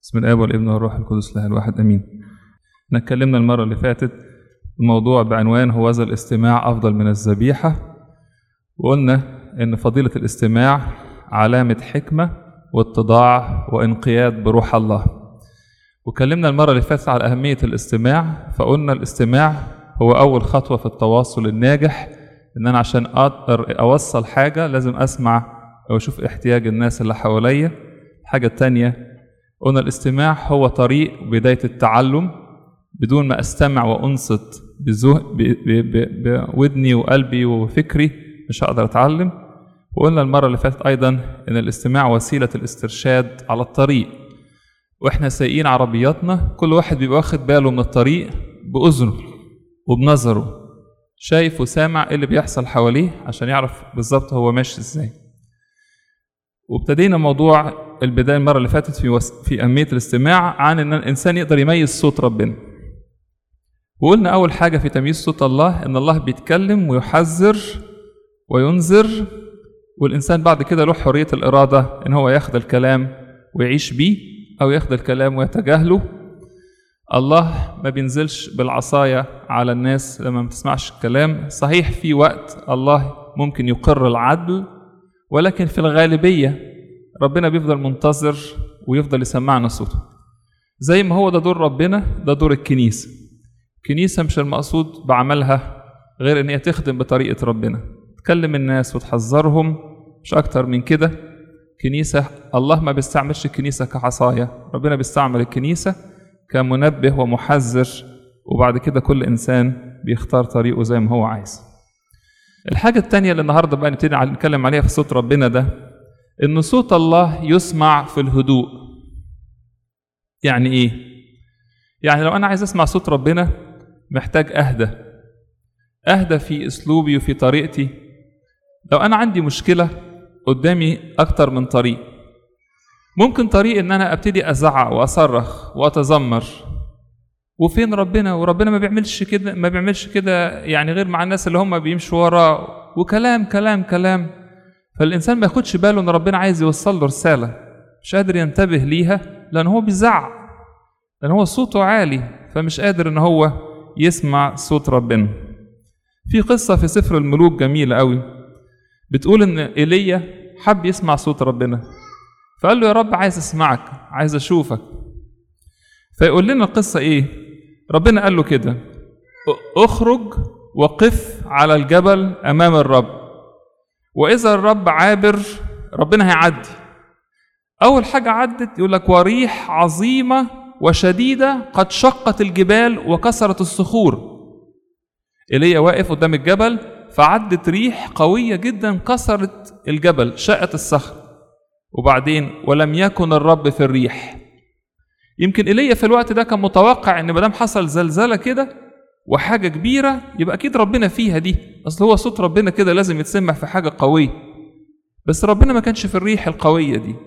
بسم الآب والابن والروح القدس له الواحد أمين. احنا اتكلمنا المرة اللي فاتت الموضوع بعنوان هو ذا الاستماع أفضل من الذبيحة وقلنا إن فضيلة الاستماع علامة حكمة واتضاع وانقياد بروح الله. وكلمنا المرة اللي فاتت على أهمية الاستماع فقلنا الاستماع هو أول خطوة في التواصل الناجح إن أنا عشان أقدر أوصل حاجة لازم أسمع أو أشوف احتياج الناس اللي حواليا. الحاجة التانية قلنا الاستماع هو طريق بداية التعلم بدون ما أستمع وأنصت بودني وقلبي وفكري مش هقدر أتعلم وقلنا المرة اللي فاتت أيضا إن الاستماع وسيلة الاسترشاد على الطريق وإحنا سايقين عربياتنا كل واحد بيبقى واخد باله من الطريق بأذنه وبنظره شايف وسامع إيه اللي بيحصل حواليه عشان يعرف بالظبط هو ماشي إزاي وابتدينا موضوع البدايه المره اللي فاتت في وس... في اهميه الاستماع عن ان الانسان يقدر يميز صوت ربنا. وقلنا اول حاجه في تمييز صوت الله ان الله بيتكلم ويحذر وينذر والانسان بعد كده له حريه الاراده ان هو ياخد الكلام ويعيش بيه او ياخد الكلام ويتجاهله. الله ما بينزلش بالعصايه على الناس لما ما تسمعش الكلام، صحيح في وقت الله ممكن يقر العدل ولكن في الغالبيه ربنا بيفضل منتظر ويفضل يسمعنا صوته زي ما هو ده دور ربنا ده دور الكنيسة الكنيسة مش المقصود بعملها غير ان هي تخدم بطريقة ربنا تكلم الناس وتحذرهم مش اكتر من كده كنيسة الله ما بيستعملش الكنيسة كعصاية ربنا بيستعمل الكنيسة كمنبه ومحذر وبعد كده كل انسان بيختار طريقه زي ما هو عايز الحاجة التانية اللي النهاردة بقى نبتدي نتكلم عليها في صوت ربنا ده ان صوت الله يسمع في الهدوء يعني ايه يعني لو انا عايز اسمع صوت ربنا محتاج اهدى اهدى في اسلوبي وفي طريقتي لو انا عندي مشكله قدامي اكتر من طريق ممكن طريق ان انا ابتدي ازعق واصرخ واتذمر وفين ربنا وربنا ما بيعملش كده ما بيعملش كده يعني غير مع الناس اللي هم بيمشوا وراه وكلام كلام كلام فالإنسان ما ياخدش باله إن ربنا عايز يوصل له رسالة مش قادر ينتبه ليها لأن هو بيزعق لأن هو صوته عالي فمش قادر إن هو يسمع صوت ربنا في قصة في سفر الملوك جميلة قوي بتقول إن إيليا حب يسمع صوت ربنا فقال له يا رب عايز أسمعك عايز أشوفك فيقول لنا القصة إيه ربنا قال له كده اخرج وقف على الجبل أمام الرب واذا الرب عابر ربنا هيعدي اول حاجه عدت يقول لك وريح عظيمه وشديده قد شقت الجبال وكسرت الصخور ايليا واقف قدام الجبل فعدت ريح قويه جدا كسرت الجبل شقت الصخر وبعدين ولم يكن الرب في الريح يمكن ايليا في الوقت ده كان متوقع ان ما دام حصل زلزله كده وحاجة كبيرة يبقى أكيد ربنا فيها دي أصل هو صوت ربنا كده لازم يتسمع في حاجة قوية بس ربنا ما كانش في الريح القوية دي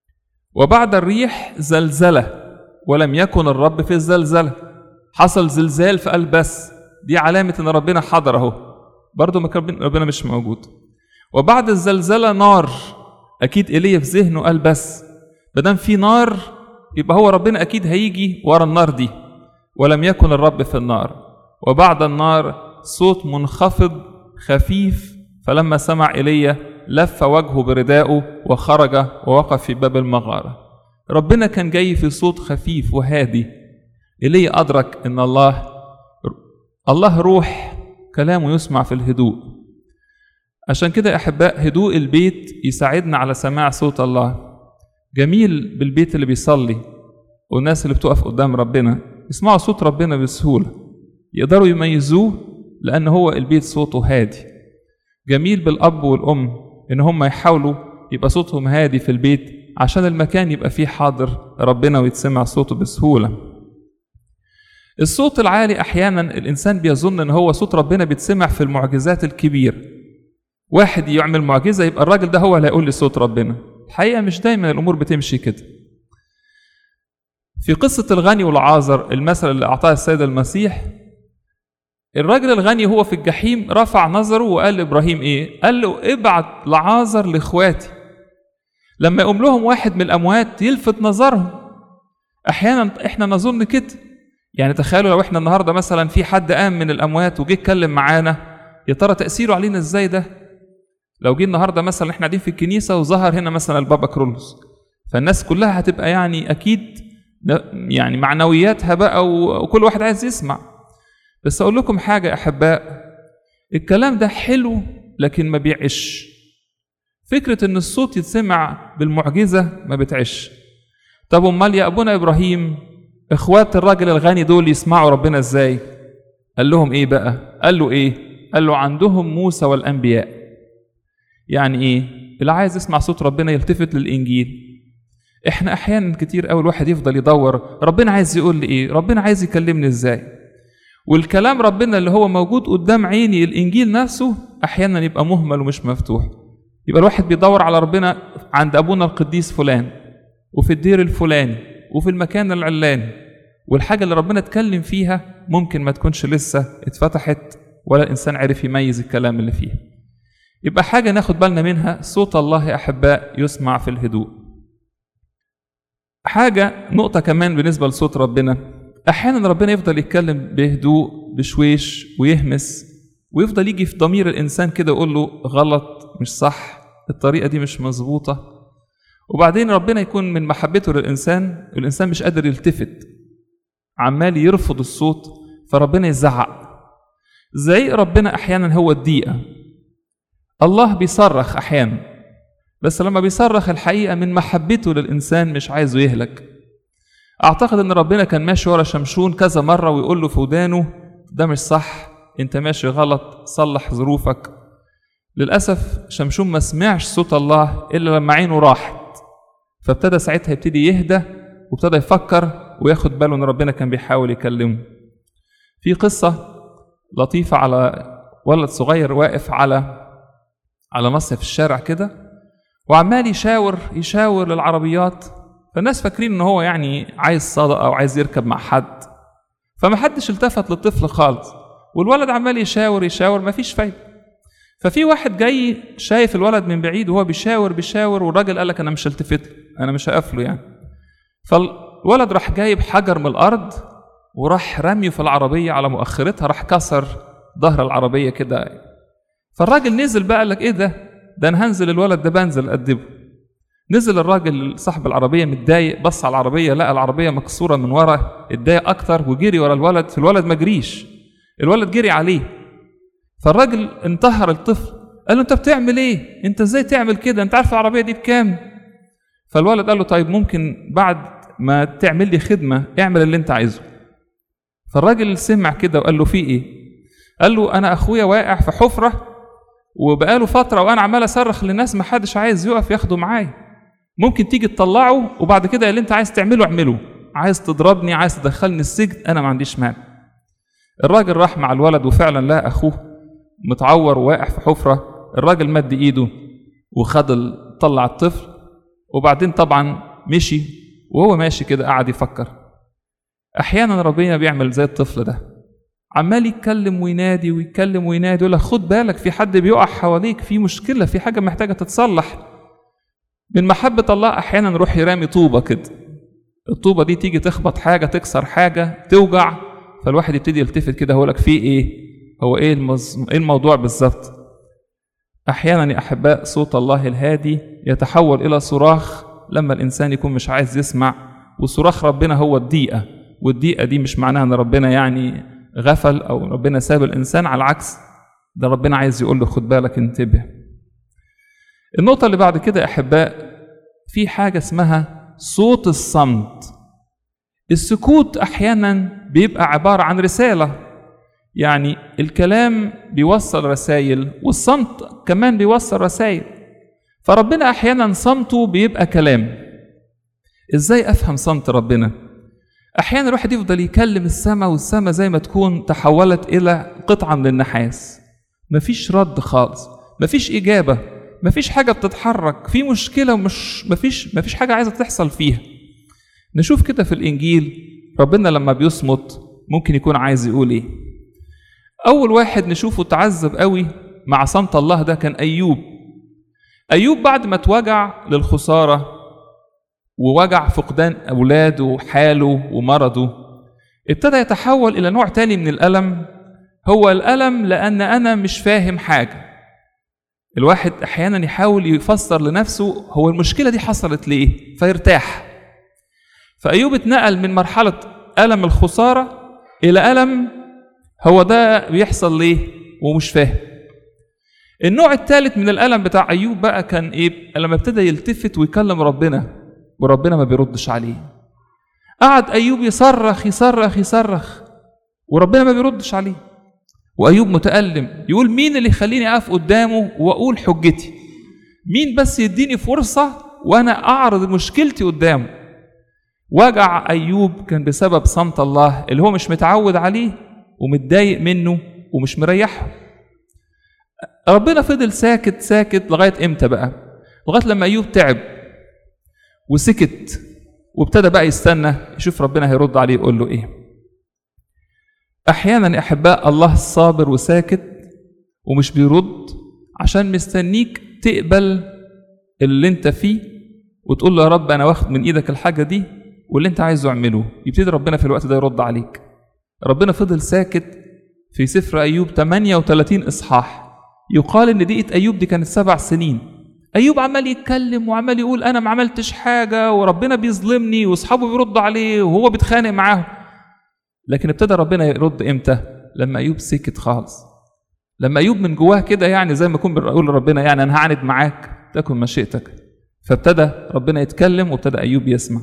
وبعد الريح زلزلة ولم يكن الرب في الزلزلة حصل زلزال في قلب بس دي علامة إن ربنا حضر أهو برضه ما كان ربنا مش موجود وبعد الزلزلة نار أكيد إيليا في ذهنه قال بس مادام في نار يبقى هو ربنا أكيد هيجي ورا النار دي ولم يكن الرب في النار وبعد النار صوت منخفض خفيف فلما سمع ايليا لف وجهه بردائه وخرج ووقف في باب المغاره ربنا كان جاي في صوت خفيف وهادي ايليا ادرك ان الله الله روح كلامه يسمع في الهدوء عشان كده احباء هدوء البيت يساعدنا على سماع صوت الله جميل بالبيت اللي بيصلي والناس اللي بتقف قدام ربنا يسمعوا صوت ربنا بسهوله يقدروا يميزوه لأن هو البيت صوته هادي جميل بالأب والأم إن هم يحاولوا يبقى صوتهم هادي في البيت عشان المكان يبقى فيه حاضر ربنا ويتسمع صوته بسهولة الصوت العالي أحيانا الإنسان بيظن إن هو صوت ربنا بيتسمع في المعجزات الكبيرة واحد يعمل معجزة يبقى الراجل ده هو اللي هيقول لي صوت ربنا الحقيقة مش دايما الأمور بتمشي كده في قصة الغني والعازر المثل اللي أعطاه السيد المسيح الراجل الغني هو في الجحيم رفع نظره وقال لابراهيم ايه؟ قال له ابعت لعازر لاخواتي. لما يقوم لهم واحد من الاموات يلفت نظرهم. احيانا احنا نظن كده يعني تخيلوا لو احنا النهارده مثلا في حد قام من الاموات وجه اتكلم معانا يا ترى تاثيره علينا ازاي ده لو جه النهارده مثلا احنا قاعدين في الكنيسه وظهر هنا مثلا البابا كرولوس فالناس كلها هتبقى يعني اكيد يعني معنوياتها بقى وكل واحد عايز يسمع بس اقول لكم حاجه يا احباء الكلام ده حلو لكن ما بيعش فكره ان الصوت يتسمع بالمعجزه ما بتعش طب امال يا ابونا ابراهيم اخوات الراجل الغني دول يسمعوا ربنا ازاي قال لهم ايه بقى قال له ايه قال له عندهم موسى والانبياء يعني ايه اللي عايز يسمع صوت ربنا يلتفت للانجيل احنا احيانا كتير قوي الواحد يفضل يدور ربنا عايز يقول لي ايه ربنا عايز يكلمني ازاي والكلام ربنا اللي هو موجود قدام عيني الانجيل نفسه احيانا يبقى مهمل ومش مفتوح يبقى الواحد بيدور على ربنا عند ابونا القديس فلان وفي الدير الفلاني وفي المكان العلاني والحاجه اللي ربنا اتكلم فيها ممكن ما تكونش لسه اتفتحت ولا الانسان عرف يميز الكلام اللي فيها يبقى حاجه ناخد بالنا منها صوت الله يا احباء يسمع في الهدوء حاجه نقطه كمان بالنسبه لصوت ربنا احيانا ربنا يفضل يتكلم بهدوء بشويش ويهمس ويفضل يجي في ضمير الانسان كده يقول له غلط مش صح الطريقه دي مش مظبوطه وبعدين ربنا يكون من محبته للانسان الانسان مش قادر يلتفت عمال يرفض الصوت فربنا يزعق زي ربنا احيانا هو الضيقه الله بيصرخ احيانا بس لما بيصرخ الحقيقه من محبته للانسان مش عايزه يهلك اعتقد ان ربنا كان ماشي ورا شمشون كذا مره ويقول له في ودانه ده مش صح انت ماشي غلط صلح ظروفك للاسف شمشون ما سمعش صوت الله الا لما عينه راحت فابتدى ساعتها يبتدي يهدى وابتدى يفكر وياخد باله ان ربنا كان بيحاول يكلمه في قصه لطيفه على ولد صغير واقف على على مصيف الشارع كده وعمال يشاور يشاور للعربيات فالناس فاكرين ان هو يعني عايز صدقه او عايز يركب مع حد فما حدش التفت للطفل خالص والولد عمال يشاور يشاور مفيش فايده ففي واحد جاي شايف الولد من بعيد وهو بيشاور بيشاور والراجل قال لك انا مش هلتفت له انا مش هقف له يعني فالولد راح جايب حجر من الارض وراح رميه في العربيه على مؤخرتها راح كسر ظهر العربيه كده فالراجل نزل بقى قال لك ايه ده ده انا هنزل الولد ده بنزل ادبه نزل الراجل صاحب العربيه متضايق بص على العربيه لقى العربيه مكسوره من ورا اتضايق اكتر وجري ورا الولد فالولد ما جريش الولد جري عليه فالراجل انتهر الطفل قال له انت بتعمل ايه انت ازاي تعمل كده انت عارف العربيه دي بكام فالولد قال له طيب ممكن بعد ما تعمل لي خدمه اعمل اللي انت عايزه فالراجل سمع كده وقال له في ايه قال له انا اخويا واقع في حفره وبقاله فتره وانا عمال اصرخ للناس ما حدش عايز يقف ياخده معايا ممكن تيجي تطلعه وبعد كده اللي انت عايز تعمله اعمله عايز تضربني عايز تدخلني السجن انا ما عنديش مانع الراجل راح مع الولد وفعلا لقى اخوه متعور وواقع في حفره الراجل مد ايده وخد طلع الطفل وبعدين طبعا مشي وهو ماشي كده قعد يفكر احيانا ربنا بيعمل زي الطفل ده عمال يتكلم وينادي ويتكلم وينادي يقول لك خد بالك في حد بيقع حواليك في مشكله في حاجه محتاجه تتصلح من محبه الله احيانا نروح يرامي طوبه كده الطوبه دي تيجي تخبط حاجه تكسر حاجه توجع فالواحد يبتدي يلتفت كده هو لك في ايه هو ايه المز... ايه الموضوع بالظبط احيانا يا احباء صوت الله الهادي يتحول الى صراخ لما الانسان يكون مش عايز يسمع وصراخ ربنا هو الضيقه والضيقه دي مش معناها ان ربنا يعني غفل او ربنا ساب الانسان على العكس ده ربنا عايز يقول له خد بالك انتبه النقطه اللي بعد كده يا احباء في حاجه اسمها صوت الصمت السكوت احيانا بيبقى عباره عن رساله يعني الكلام بيوصل رسائل والصمت كمان بيوصل رسائل فربنا احيانا صمته بيبقى كلام ازاي افهم صمت ربنا احيانا الواحد يفضل يكلم السماء والسماء زي ما تكون تحولت الى قطعه من النحاس مفيش رد خالص مفيش اجابه مفيش حاجه بتتحرك في مشكله ومش مفيش مفيش حاجه عايزه تحصل فيها نشوف كده في الانجيل ربنا لما بيصمت ممكن يكون عايز يقول ايه اول واحد نشوفه تعذب قوي مع صمت الله ده كان ايوب ايوب بعد ما اتوجع للخساره ووجع فقدان اولاده وحاله ومرضه ابتدى يتحول الى نوع تاني من الالم هو الالم لان انا مش فاهم حاجه الواحد احيانا يحاول يفسر لنفسه هو المشكله دي حصلت ليه فيرتاح فايوب اتنقل من مرحله الم الخساره الى الم هو ده بيحصل ليه ومش فاهم النوع الثالث من الالم بتاع ايوب بقى كان ايه لما ابتدى يلتفت ويكلم ربنا وربنا ما بيردش عليه قعد ايوب يصرخ يصرخ يصرخ وربنا ما بيردش عليه وايوب متالم يقول مين اللي يخليني اقف قدامه واقول حجتي مين بس يديني فرصه وانا اعرض مشكلتي قدامه وجع ايوب كان بسبب صمت الله اللي هو مش متعود عليه ومتضايق منه ومش مريحه ربنا فضل ساكت ساكت لغايه امتى بقى لغايه لما ايوب تعب وسكت وابتدى بقى يستنى يشوف ربنا هيرد عليه يقول له ايه احيانا يا احباء الله صابر وساكت ومش بيرد عشان مستنيك تقبل اللي انت فيه وتقول له يا رب انا واخد من ايدك الحاجه دي واللي انت عايزه اعمله يبتدي ربنا في الوقت ده يرد عليك ربنا فضل ساكت في سفر ايوب 38 اصحاح يقال ان دقيقه ايوب دي كانت سبع سنين ايوب عمال يتكلم وعمال يقول انا ما عملتش حاجه وربنا بيظلمني واصحابه بيردوا عليه وهو بيتخانق معاهم لكن ابتدى ربنا يرد امتى لما ايوب سكت خالص لما ايوب من جواه كده يعني زي ما يكون بيقول لربنا يعني انا هعند معاك تكن مشيئتك فابتدى ربنا يتكلم وابتدى ايوب يسمع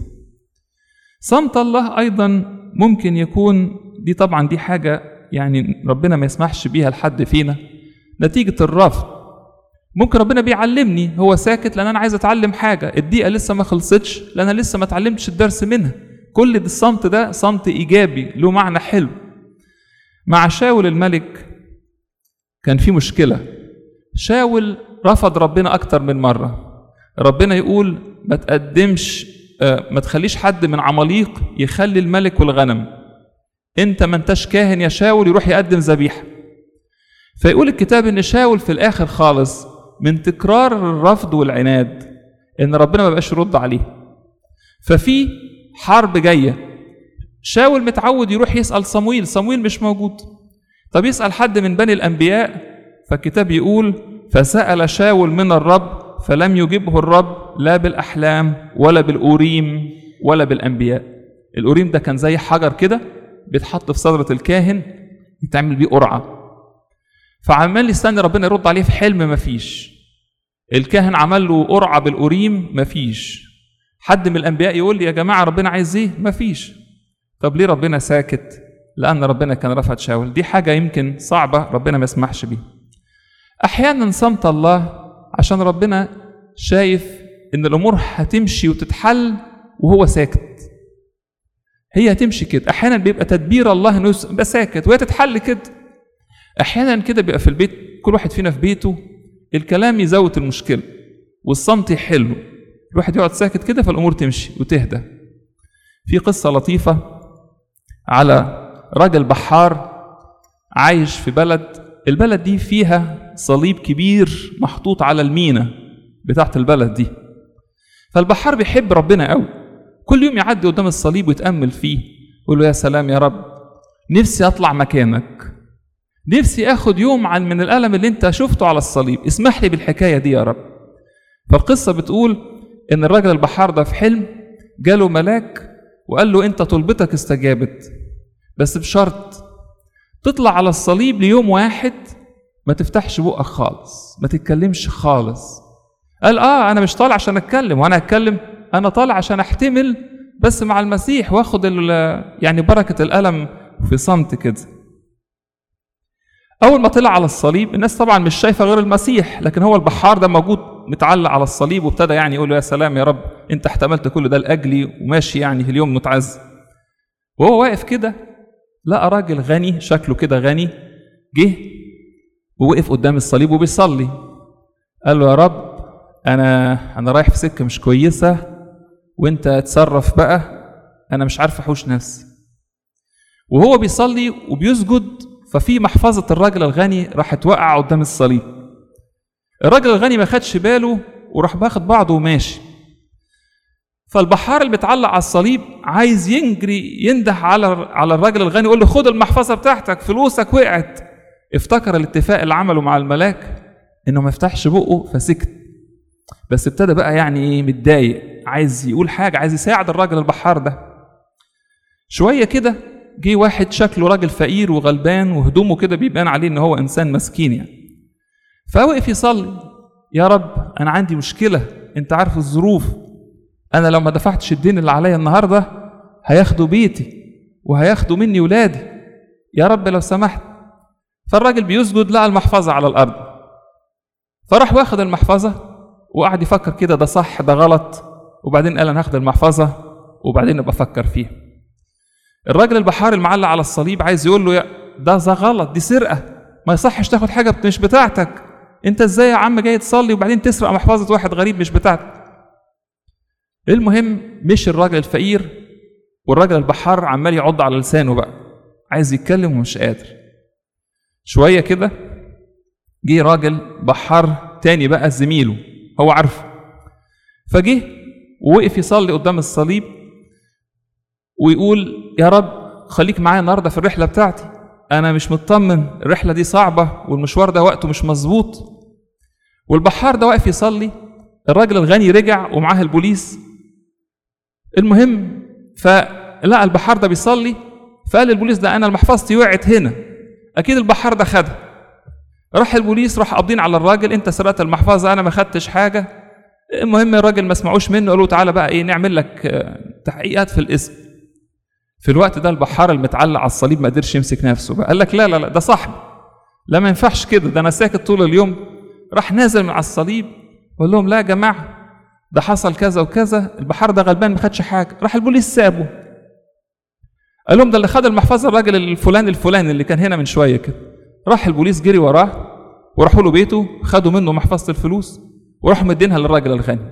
صمت الله ايضا ممكن يكون دي طبعا دي حاجه يعني ربنا ما يسمحش بيها لحد فينا نتيجه الرفض ممكن ربنا بيعلمني هو ساكت لان انا عايز اتعلم حاجه الدقيقه لسه ما خلصتش لان انا لسه ما اتعلمتش الدرس منها كل ده الصمت ده صمت ايجابي له معنى حلو مع شاول الملك كان في مشكله شاول رفض ربنا اكتر من مره ربنا يقول ما تقدمش آه، ما تخليش حد من عماليق يخلي الملك والغنم انت ما انتش كاهن يا شاول يروح يقدم ذبيحه فيقول الكتاب ان شاول في الاخر خالص من تكرار الرفض والعناد ان ربنا ما بقاش يرد عليه ففي حرب جايه شاول متعود يروح يسال صمويل صمويل مش موجود طب يسال حد من بني الانبياء فالكتاب يقول فسال شاول من الرب فلم يجبه الرب لا بالاحلام ولا بالاوريم ولا بالانبياء الاوريم ده كان زي حجر كده بيتحط في صدره الكاهن يتعمل بيه قرعه فعمال يستني ربنا يرد عليه في حلم مفيش الكاهن عمل له قرعه بالاوريم مفيش حد من الانبياء يقول لي يا جماعه ربنا عايز ايه مفيش طب ليه ربنا ساكت لان ربنا كان رفض شاول دي حاجه يمكن صعبه ربنا ما يسمحش بيها احيانا صمت الله عشان ربنا شايف ان الامور هتمشي وتتحل وهو ساكت هي هتمشي كده احيانا بيبقى تدبير الله انه يبقى ساكت وهي تتحل كده احيانا كده بيبقى في البيت كل واحد فينا في بيته الكلام يزود المشكله والصمت يحله الواحد يقعد ساكت كده فالامور تمشي وتهدى في قصه لطيفه على راجل بحار عايش في بلد البلد دي فيها صليب كبير محطوط على المينا بتاعت البلد دي فالبحار بيحب ربنا قوي كل يوم يعدي قدام الصليب ويتامل فيه يقول له يا سلام يا رب نفسي اطلع مكانك نفسي اخد يوم عن من الالم اللي انت شفته على الصليب اسمح لي بالحكايه دي يا رب فالقصه بتقول ان الراجل البحار ده في حلم جاله ملاك وقال له انت طلبتك استجابت بس بشرط تطلع على الصليب ليوم واحد ما تفتحش بقك خالص ما تتكلمش خالص قال اه انا مش طالع عشان اتكلم وانا اتكلم انا طالع عشان احتمل بس مع المسيح واخد يعني بركه الالم في صمت كده اول ما طلع على الصليب الناس طبعا مش شايفه غير المسيح لكن هو البحار ده موجود متعلق على الصليب وابتدى يعني يقول له يا سلام يا رب انت احتملت كل ده لاجلي وماشي يعني في اليوم متعز وهو واقف كده لقى راجل غني شكله كده غني جه ووقف قدام الصليب وبيصلي قال له يا رب انا انا رايح في سكه مش كويسه وانت اتصرف بقى انا مش عارف احوش نفسي وهو بيصلي وبيسجد ففي محفظه الراجل الغني راحت وقع قدام الصليب الراجل الغني ما خدش باله وراح باخد بعضه وماشي فالبحار اللي بيتعلق على الصليب عايز ينجري ينده على على الراجل الغني يقول له خد المحفظه بتاعتك فلوسك وقعت افتكر الاتفاق اللي عمله مع الملاك انه ما يفتحش بقه فسكت بس ابتدى بقى يعني ايه متضايق عايز يقول حاجه عايز يساعد الراجل البحار ده شويه كده جه واحد شكله راجل فقير وغلبان وهدومه كده بيبان عليه ان هو انسان مسكين يعني فوقف يصلي يا رب انا عندي مشكله انت عارف الظروف انا لو ما دفعتش الدين اللي عليا النهارده هياخدوا بيتي وهياخدوا مني ولادي يا رب لو سمحت فالراجل بيسجد لقى المحفظه على الارض فراح واخد المحفظه وقعد يفكر كده ده صح ده غلط وبعدين قال انا هاخد المحفظه وبعدين ابقى افكر فيها الراجل البحار المعلق على الصليب عايز يقول له يا ده ده غلط دي سرقه ما يصحش تاخد حاجه مش بتاعتك انت ازاي يا عم جاي تصلي وبعدين تسرق محفظه واحد غريب مش بتاعتك المهم مش الراجل الفقير والراجل البحار عمال يعض على لسانه بقى عايز يتكلم ومش قادر شويه كده جه راجل بحار تاني بقى زميله هو عارفه فجه ووقف يصلي قدام الصليب ويقول يا رب خليك معايا النهارده في الرحله بتاعتي انا مش مطمن الرحله دي صعبه والمشوار ده وقته مش مظبوط والبحار ده واقف يصلي الراجل الغني رجع ومعاه البوليس المهم فلقى البحار ده بيصلي فقال للبوليس ده انا محفظتي وقعت هنا اكيد البحار ده خدها راح البوليس راح قابضين على الراجل انت سرقت المحفظه انا ما خدتش حاجه المهم الراجل ما سمعوش منه قالوا تعالى بقى ايه نعمل لك آه، تحقيقات في الاسم في الوقت ده البحار المتعلق على الصليب ما قدرش يمسك نفسه بقى قال لك لا لا لا ده صاحبي لا ما ينفعش كده ده انا ساكت طول اليوم راح نازل من على الصليب وقال لهم لا يا جماعه ده حصل كذا وكذا البحار ده غلبان ما خدش حاجه راح البوليس سابه قال لهم ده اللي خد المحفظه الراجل الفلاني الفلاني اللي كان هنا من شويه كده راح البوليس جري وراه وراحوا له بيته خدوا منه محفظه الفلوس وراحوا مدينها للراجل الغني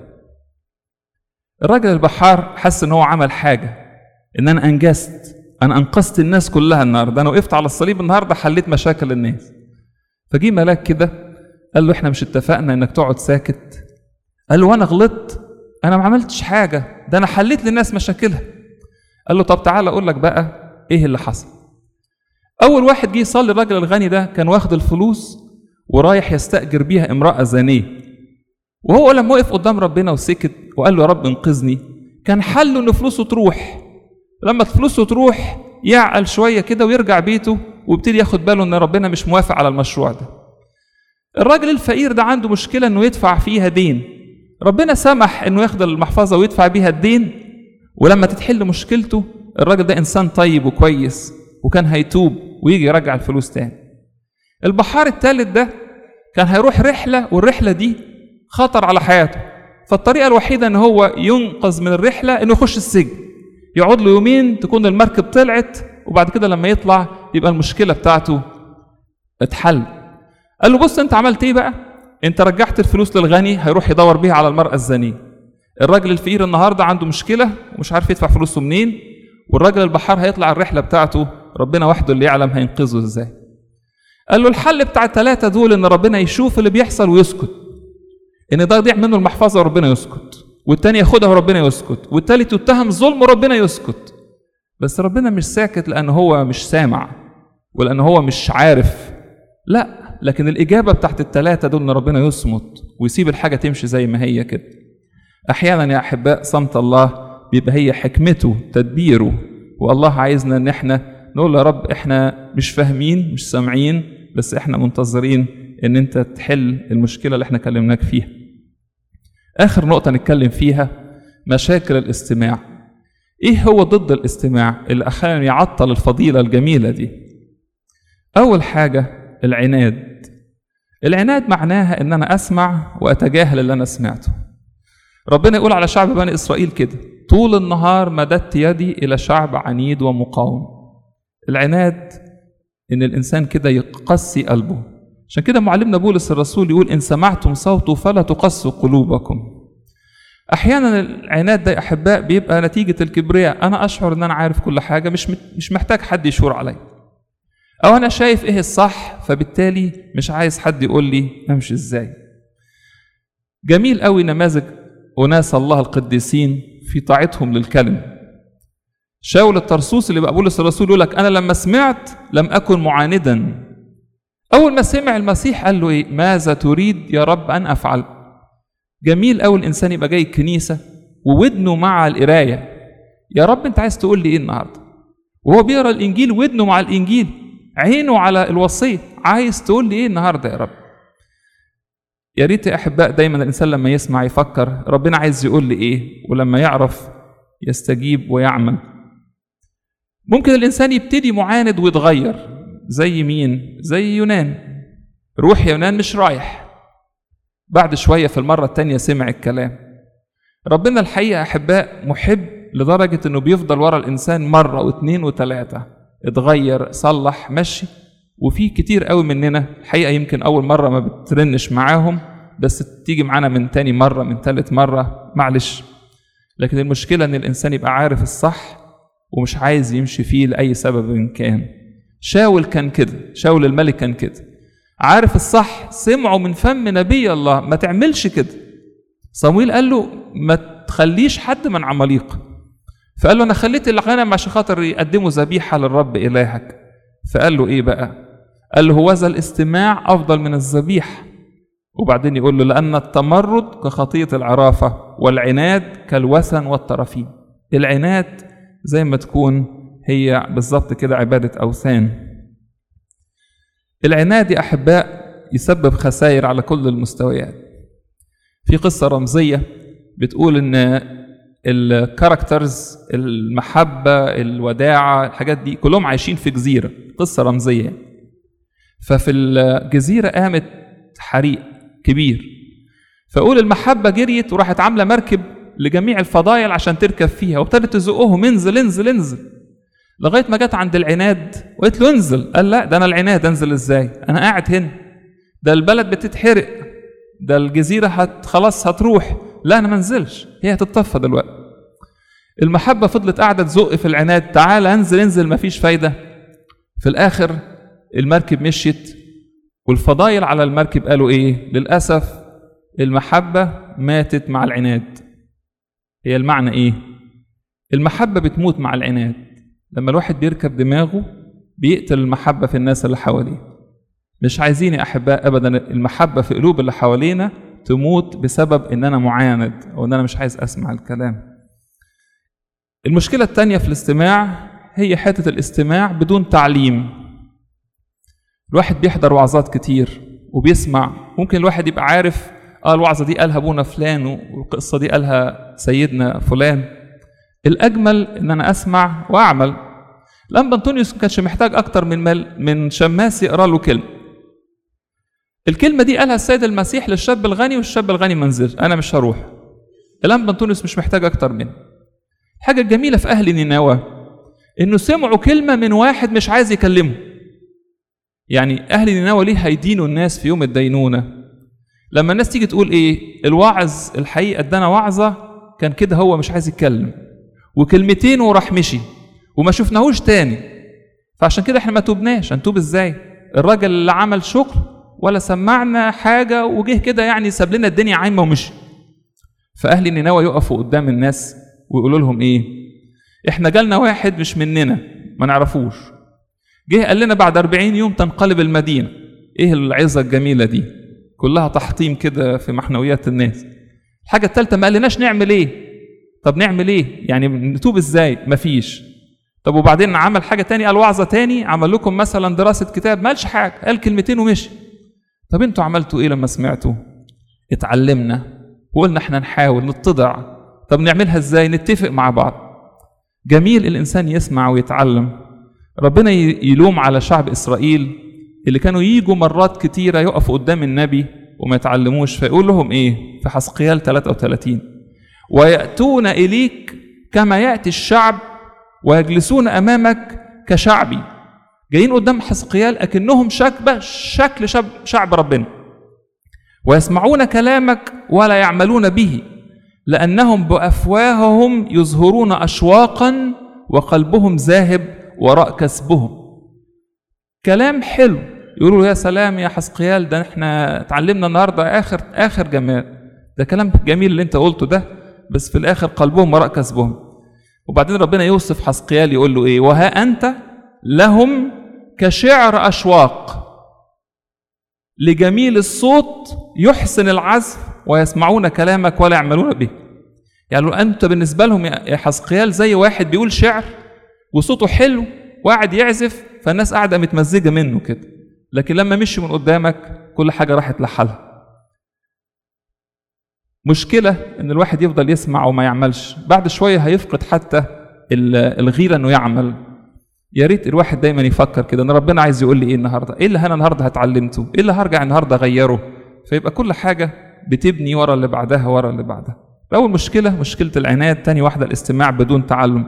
الراجل البحار حس ان هو عمل حاجه ان انا انجزت انا انقذت الناس كلها النهارده انا وقفت على الصليب النهارده حليت مشاكل الناس فجي ملاك كده قال له احنا مش اتفقنا انك تقعد ساكت قال له وانا غلطت انا ما عملتش حاجه ده انا حليت للناس مشاكلها قال له طب تعالى اقول لك بقى ايه اللي حصل اول واحد جه يصلي الراجل الغني ده كان واخد الفلوس ورايح يستاجر بيها امراه زانيه وهو لما وقف قدام ربنا وسكت وقال له يا رب انقذني كان حله ان فلوسه تروح لما فلوسه تروح يعقل شويه كده ويرجع بيته ويبتدي ياخد باله ان ربنا مش موافق على المشروع ده الراجل الفقير ده عنده مشكله انه يدفع فيها دين ربنا سمح انه ياخد المحفظه ويدفع بيها الدين ولما تتحل مشكلته الراجل ده انسان طيب وكويس وكان هيتوب ويجي يرجع الفلوس تاني البحار الثالث ده كان هيروح رحله والرحله دي خطر على حياته فالطريقه الوحيده ان هو ينقذ من الرحله انه يخش السجن يقعد له يومين تكون المركب طلعت وبعد كده لما يطلع يبقى المشكله بتاعته اتحل قال له بص انت عملت ايه بقى انت رجعت الفلوس للغني هيروح يدور بيها على المرأة الزانية الراجل الفقير النهاردة عنده مشكلة ومش عارف يدفع فلوسه منين والراجل البحار هيطلع الرحلة بتاعته ربنا وحده اللي يعلم هينقذه ازاي قال له الحل بتاع الثلاثة دول ان ربنا يشوف اللي بيحصل ويسكت ان ده يضيع منه المحفظة وربنا يسكت والتاني ياخدها وربنا يسكت والتالت يتهم ظلم وربنا يسكت بس ربنا مش ساكت لان هو مش سامع ولان هو مش عارف لا لكن الإجابة بتاعت التلاتة دول إن ربنا يصمت ويسيب الحاجة تمشي زي ما هي كده. أحيانا يا أحباء صمت الله بيبقى هي حكمته تدبيره والله عايزنا إن إحنا نقول يا رب إحنا مش فاهمين مش سامعين بس إحنا منتظرين إن أنت تحل المشكلة اللي إحنا كلمناك فيها. آخر نقطة نتكلم فيها مشاكل الاستماع. إيه هو ضد الاستماع اللي أحيانا يعطل الفضيلة الجميلة دي؟ أول حاجة العناد العناد معناها ان انا اسمع واتجاهل اللي انا سمعته ربنا يقول على شعب بني اسرائيل كده طول النهار مددت يدي الى شعب عنيد ومقاوم العناد ان الانسان كده يقسي قلبه عشان كده معلمنا بولس الرسول يقول ان سمعتم صوته فلا تقسوا قلوبكم احيانا العناد ده يا احباء بيبقى نتيجه الكبرياء انا اشعر ان انا عارف كل حاجه مش مش محتاج حد يشور عليا او انا شايف ايه الصح فبالتالي مش عايز حد يقول لي امشي ازاي جميل قوي نماذج اناس الله القديسين في طاعتهم للكلمة شاول الطرسوس اللي بقى بولس الرسول يقول لك أنا لما سمعت لم أكن معاندا أول ما سمع المسيح قال له إيه ماذا تريد يا رب أن أفعل جميل أول الإنسان يبقى جاي الكنيسة وودنه مع القراية يا رب أنت عايز تقول لي إيه النهاردة وهو بيقرا الإنجيل ودنه مع الإنجيل عينه على الوصية عايز تقول لي إيه النهاردة يا رب يا ريت يا احباء دايما الانسان لما يسمع يفكر ربنا عايز يقول لي ايه ولما يعرف يستجيب ويعمل ممكن الانسان يبتدي معاند ويتغير زي مين زي يونان روح يا يونان مش رايح بعد شويه في المره التانيه سمع الكلام ربنا الحقيقه احباء محب لدرجه انه بيفضل ورا الانسان مره واثنين وثلاثه اتغير صلح مشي وفي كتير قوي مننا الحقيقه يمكن اول مره ما بترنش معاهم بس تيجي معانا من تاني مره من تالت مره معلش لكن المشكله ان الانسان يبقى عارف الصح ومش عايز يمشي فيه لاي سبب إن كان شاول كان كده شاول الملك كان كده عارف الصح سمعه من فم نبي الله ما تعملش كده صمويل قال له ما تخليش حد من عماليق فقال له انا خليت الغنم عشان خاطر يقدموا ذبيحه للرب الهك فقال له ايه بقى قال له هوذا الاستماع افضل من الذبيح وبعدين يقول له لان التمرد كخطيه العرافه والعناد كالوثن والطرفين العناد زي ما تكون هي بالظبط كده عباده اوثان العناد يا احباء يسبب خسائر على كل المستويات في قصه رمزيه بتقول ان الكاركترز المحبة الوداعة الحاجات دي كلهم عايشين في جزيرة قصة رمزية ففي الجزيرة قامت حريق كبير فقول المحبة جريت وراحت عاملة مركب لجميع الفضايل عشان تركب فيها وابتدت تزقهم انزل انزل انزل لغاية ما جت عند العناد وقالت له انزل قال لا ده أنا العناد انزل ازاي أنا قاعد هنا ده البلد بتتحرق ده الجزيرة هت خلاص هتروح لا انا ما انزلش هي هتتطفى دلوقتي المحبة فضلت قاعدة تزق في العناد تعالى انزل انزل مفيش فايدة في الآخر المركب مشيت والفضايل على المركب قالوا ايه للأسف المحبة ماتت مع العناد هي المعنى ايه المحبة بتموت مع العناد لما الواحد بيركب دماغه بيقتل المحبة في الناس اللي حواليه مش عايزين يا أحباء أبدا المحبة في قلوب اللي حوالينا تموت بسبب ان انا معاند او ان انا مش عايز اسمع الكلام المشكلة التانية في الاستماع هي حتة الاستماع بدون تعليم الواحد بيحضر وعظات كتير وبيسمع ممكن الواحد يبقى عارف اه الوعظة دي قالها ابونا فلان والقصة دي قالها سيدنا فلان الأجمل إن أنا أسمع وأعمل الأنبا أنطونيوس ما كانش محتاج أكتر من مل من شماس يقرأ له كلمة الكلمة دي قالها السيد المسيح للشاب الغني والشاب الغني ما نزلش أنا مش هروح الأنبا أنطونيوس مش محتاج أكتر منه الحاجة الجميلة في أهل نينوى إنه سمعوا كلمة من واحد مش عايز يكلمه يعني أهل نينوى ليه هيدينوا الناس في يوم الدينونة لما الناس تيجي تقول إيه الواعظ الحقيقة ادانا وعظة كان كده هو مش عايز يتكلم وكلمتين وراح مشي وما شفناهوش تاني فعشان كده احنا ما توبناش هنتوب ازاي الراجل اللي عمل شغل ولا سمعنا حاجة وجه كده يعني ساب لنا الدنيا عايمة ومشي فأهل نينوى يقفوا قدام الناس ويقولوا لهم إيه إحنا جالنا واحد مش مننا ما نعرفوش جه قال لنا بعد 40 يوم تنقلب المدينة إيه العظة الجميلة دي كلها تحطيم كده في محنويات الناس الحاجة الثالثة ما قالناش نعمل إيه طب نعمل إيه يعني نتوب إزاي مفيش طب وبعدين عمل حاجة تاني قال وعظة تاني عمل لكم مثلا دراسة كتاب ما قالش حاجة قال كلمتين ومشي طب انتوا عملتوا ايه لما سمعتوا اتعلمنا وقلنا احنا نحاول نتضع طب نعملها ازاي نتفق مع بعض جميل الانسان يسمع ويتعلم ربنا يلوم على شعب اسرائيل اللي كانوا ييجوا مرات كتيره يقفوا قدام النبي وما يتعلموش فيقول لهم ايه في حسقيال 33 وياتون اليك كما ياتي الشعب ويجلسون امامك كشعبي جايين قدام حسقيال اكنهم شكبه شكل شعب, شعب ربنا ويسمعون كلامك ولا يعملون به لانهم بافواههم يظهرون اشواقا وقلبهم ذاهب وراء كسبهم كلام حلو يقولوا له يا سلام يا حسقيال ده احنا اتعلمنا النهارده اخر اخر جمال ده كلام جميل اللي انت قلته ده بس في الاخر قلبهم وراء كسبهم وبعدين ربنا يوصف حسقيال يقول له ايه وها انت لهم كشعر اشواق لجميل الصوت يحسن العزف ويسمعون كلامك ولا يعملون به يعني لو انت بالنسبه لهم يا حسقيال زي واحد بيقول شعر وصوته حلو وقاعد يعزف فالناس قاعده متمزجه منه كده لكن لما مشي من قدامك كل حاجه راحت لحالها مشكله ان الواحد يفضل يسمع وما يعملش بعد شويه هيفقد حتى الغيره انه يعمل يا ريت الواحد دايما يفكر كده ان ربنا عايز يقول لي ايه النهارده ايه اللي انا النهارده اتعلمته ايه اللي هرجع النهارده اغيره فيبقى كل حاجه بتبني ورا اللي بعدها ورا اللي بعدها اول مشكله مشكله العناد تاني واحده الاستماع بدون تعلم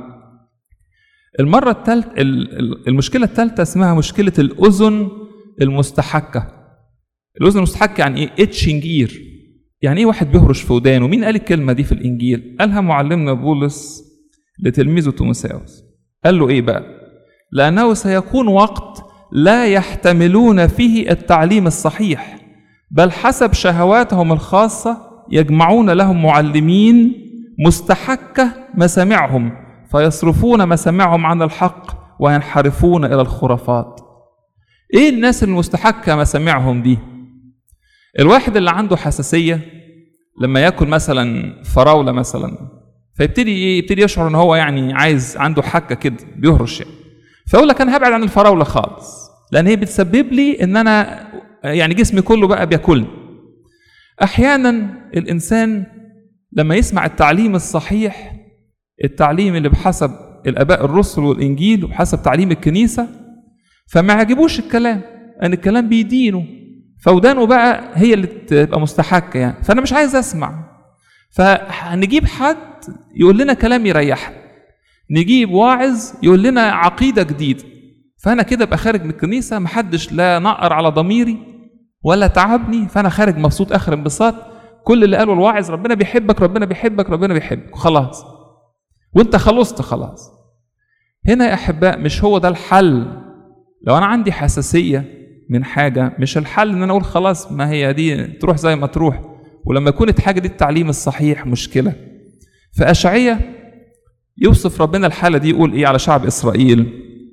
المره الثالثه المشكله الثالثه اسمها مشكله الاذن المستحكه الاذن المستحكه يعني ايه اتشنج اير يعني ايه واحد بيهرش في ودانه مين قال الكلمه دي في الانجيل قالها معلمنا بولس لتلميذه تيموثاوس قال له ايه بقى لانه سيكون وقت لا يحتملون فيه التعليم الصحيح بل حسب شهواتهم الخاصه يجمعون لهم معلمين مستحكه مسامعهم فيصرفون مسامعهم عن الحق وينحرفون الى الخرافات ايه الناس المستحكه مسامعهم دي الواحد اللي عنده حساسيه لما ياكل مثلا فراوله مثلا فيبتدي ايه يبتدي يشعر ان هو يعني عايز عنده حكه كده بيهرش يعني فيقول لك انا هبعد عن الفراوله خالص لان هي بتسبب لي ان انا يعني جسمي كله بقى بياكلني احيانا الانسان لما يسمع التعليم الصحيح التعليم اللي بحسب الاباء الرسل والانجيل وبحسب تعليم الكنيسه فما يعجبوش الكلام ان الكلام بيدينه فودانه بقى هي اللي تبقى مستحكه يعني فانا مش عايز اسمع فهنجيب حد يقول لنا كلام يريحنا نجيب واعظ يقول لنا عقيده جديده فانا كده ابقى خارج من الكنيسه محدش لا نقر على ضميري ولا تعبني فانا خارج مبسوط اخر انبساط كل اللي قاله الواعظ ربنا بيحبك ربنا بيحبك ربنا بيحبك خلاص وانت خلصت خلاص هنا يا احباء مش هو ده الحل لو انا عندي حساسيه من حاجه مش الحل ان انا اقول خلاص ما هي دي تروح زي ما تروح ولما يكون الحاجه دي التعليم الصحيح مشكله فاشعية يوصف ربنا الحاله دي يقول ايه على شعب اسرائيل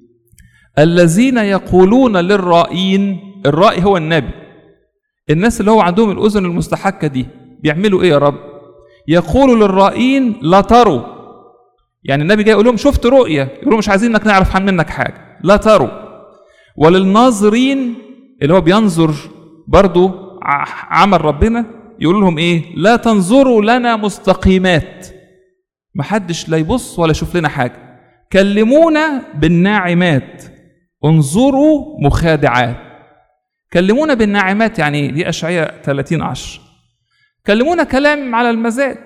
الذين يقولون للرائين الرائي هو النبي الناس اللي هو عندهم الاذن المستحكه دي بيعملوا ايه يا رب يقولوا للرائين لا تروا يعني النبي جاي يقول لهم شفت رؤيه يقولوا مش عايزين انك نعرف عن منك حاجه لا تروا وللناظرين اللي هو بينظر برضو عمل ربنا يقول لهم ايه لا تنظروا لنا مستقيمات محدش لا يبص ولا يشوف لنا حاجه كلمونا بالناعمات انظروا مخادعات كلمونا بالناعمات يعني دي اشعياء 30 10 كلمونا كلام على المزاج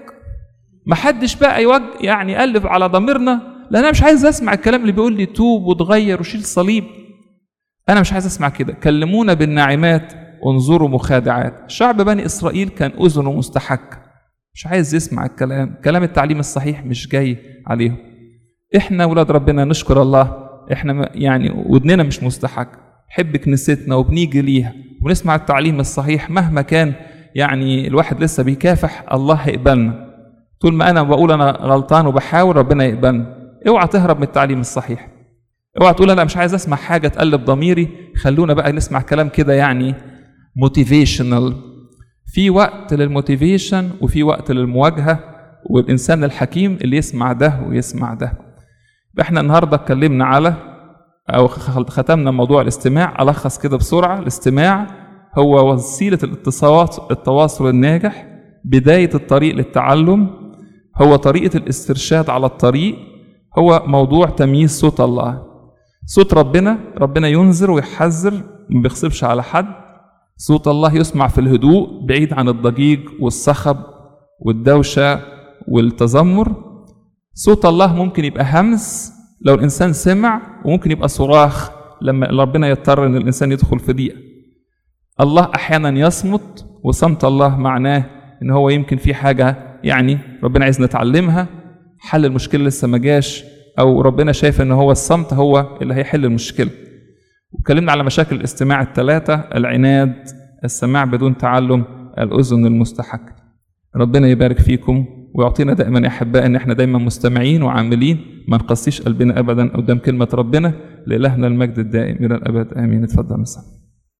محدش بقى يوج يعني يقلب على ضميرنا لان انا مش عايز اسمع الكلام اللي بيقول لي توب وتغير وشيل صليب انا مش عايز اسمع كده كلمونا بالناعمات انظروا مخادعات شعب بني اسرائيل كان اذنه مستحكه مش عايز يسمع الكلام كلام التعليم الصحيح مش جاي عليهم احنا ولاد ربنا نشكر الله احنا يعني ودننا مش مستحك نحب كنيستنا وبنيجي ليها ونسمع التعليم الصحيح مهما كان يعني الواحد لسه بيكافح الله هيقبلنا طول ما انا بقول انا غلطان وبحاول ربنا يقبلنا اوعى تهرب من التعليم الصحيح اوعى تقول انا مش عايز اسمع حاجه تقلب ضميري خلونا بقى نسمع كلام كده يعني موتيفيشنال في وقت للموتيفيشن وفي وقت للمواجهه والانسان الحكيم اللي يسمع ده ويسمع ده احنا النهارده اتكلمنا على او ختمنا موضوع الاستماع الخص كده بسرعه الاستماع هو وسيله الاتصالات التواصل الناجح بدايه الطريق للتعلم هو طريقه الاسترشاد على الطريق هو موضوع تمييز صوت الله صوت ربنا ربنا ينذر ويحذر ما بيغصبش على حد صوت الله يسمع في الهدوء بعيد عن الضجيج والصخب والدوشة والتذمر صوت الله ممكن يبقى همس لو الإنسان سمع وممكن يبقى صراخ لما ربنا يضطر إن الإنسان يدخل في ضيقة الله أحيانا يصمت وصمت الله معناه إن هو يمكن في حاجة يعني ربنا عايز نتعلمها حل المشكلة لسه ما جاش أو ربنا شايف إن هو الصمت هو اللي هيحل المشكلة واتكلمنا على مشاكل الاستماع الثلاثة العناد السماع بدون تعلم الأذن المستحكة ربنا يبارك فيكم ويعطينا دائما يا احباء ان احنا دايما مستمعين وعاملين ما نقصيش قلبنا ابدا قدام كلمه ربنا لالهنا المجد الدائم الى الابد امين اتفضل مثلا